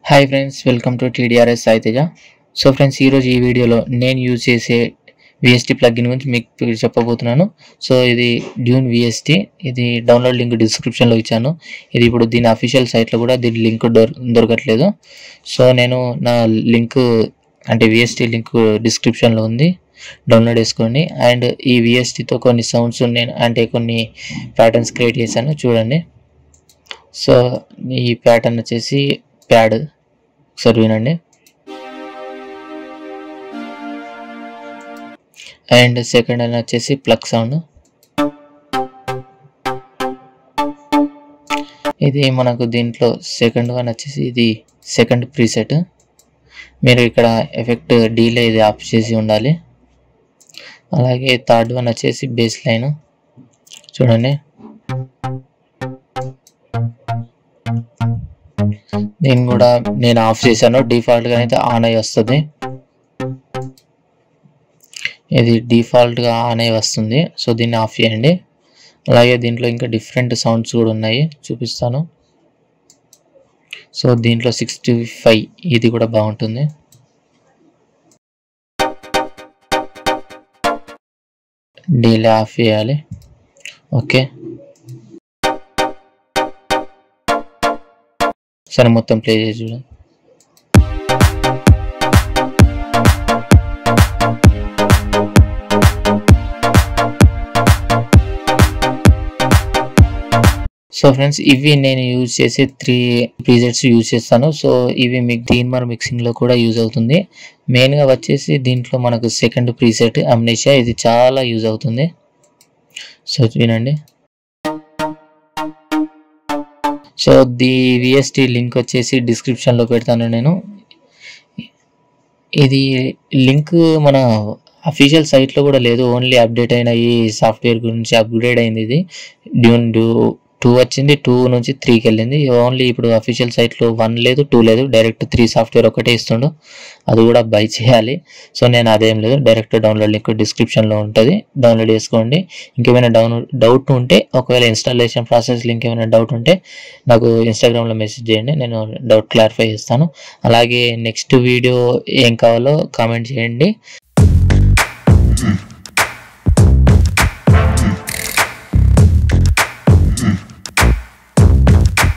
hi friends welcome to TDRS Saiteja so friends ఈరోజు ఈ వీడియోలో నేను యూజ్ చేసే విఎస్టీ ప్లగ్ఇన్ గురించి మీకు చెప్పబోతున్నాను సో ఇది డ్యూన్ విఎస్టీ ఇది డౌన్లోడ్ లింక్ డిస్క్రిప్షన్లో ఇచ్చాను ఇది ఇప్పుడు దీని అఫీషియల్ సైట్లో కూడా దీని లింక్ దొర దొరకట్లేదు సో నేను నా లింక్ అంటే విఎస్టీ లింక్ డిస్క్రిప్షన్లో ఉంది డౌన్లోడ్ చేసుకోండి అండ్ ఈ విఎస్టీతో కొన్ని సౌండ్స్ నేను అంటే కొన్ని ప్యాటర్న్స్ క్రియేట్ చేశాను చూడండి సో ఈ ప్యాటర్న్ వచ్చేసి ప్యాడ్ ఒకసారి వినండి అండ్ సెకండ్ అని వచ్చేసి ప్లగ్ సౌండ్ ఇది మనకు దీంట్లో సెకండ్ వన్ వచ్చేసి ఇది సెకండ్ ప్రీసెట్ మీరు ఇక్కడ ఎఫెక్ట్ డీలే ఇది ఆఫ్ చేసి ఉండాలి అలాగే థర్డ్ వన్ వచ్చేసి బేస్ లైన్ చూడండి దీన్ని కూడా నేను ఆఫ్ చేశాను డిఫాల్ట్గా అయితే ఆన్ అయ్యి వస్తుంది ఇది డిఫాల్ట్గా ఆన్ అయ్యి వస్తుంది సో దీన్ని ఆఫ్ చేయండి అలాగే దీంట్లో ఇంకా డిఫరెంట్ సౌండ్స్ కూడా ఉన్నాయి చూపిస్తాను సో దీంట్లో సిక్స్టీ ఫైవ్ ఇది కూడా బాగుంటుంది డీలే ఆఫ్ చేయాలి ఓకే సరే మొత్తం ప్లే చేసి చూడండి సో ఫ్రెండ్స్ ఇవి నేను యూజ్ చేసే త్రీ ప్రీజెట్స్ యూజ్ చేస్తాను సో ఇవి మీకు దీన్మార్ మిక్సింగ్లో కూడా యూజ్ అవుతుంది మెయిన్గా వచ్చేసి దీంట్లో మనకు సెకండ్ ప్రీసెట్ అమ్నేషియా ఇది చాలా యూజ్ అవుతుంది సో వినండి సో ది విఎస్టీ లింక్ వచ్చేసి డిస్క్రిప్షన్లో పెడతాను నేను ఇది లింక్ మన అఫీషియల్ సైట్లో కూడా లేదు ఓన్లీ అప్డేట్ అయిన ఈ సాఫ్ట్వేర్ గురించి అప్గ్రేడ్ అయింది ఇది డ్యూన్ డ్యూ టూ వచ్చింది టూ నుంచి త్రీకి వెళ్ళింది ఓన్లీ ఇప్పుడు అఫీషియల్ సైట్లో వన్ లేదు టూ లేదు డైరెక్ట్ త్రీ సాఫ్ట్వేర్ ఒకటే ఇస్తుండు అది కూడా బై చేయాలి సో నేను అదేం లేదు డైరెక్ట్ డౌన్లోడ్ లింక్ డిస్క్రిప్షన్లో ఉంటుంది డౌన్లోడ్ చేసుకోండి ఇంకేమైనా డౌన్ డౌట్ ఉంటే ఒకవేళ ఇన్స్టాలేషన్ ప్రాసెస్ లింక్ ఏమైనా డౌట్ ఉంటే నాకు ఇన్స్టాగ్రామ్లో మెసేజ్ చేయండి నేను డౌట్ క్లారిఫై చేస్తాను అలాగే నెక్స్ట్ వీడియో ఏం కావాలో కామెంట్ చేయండి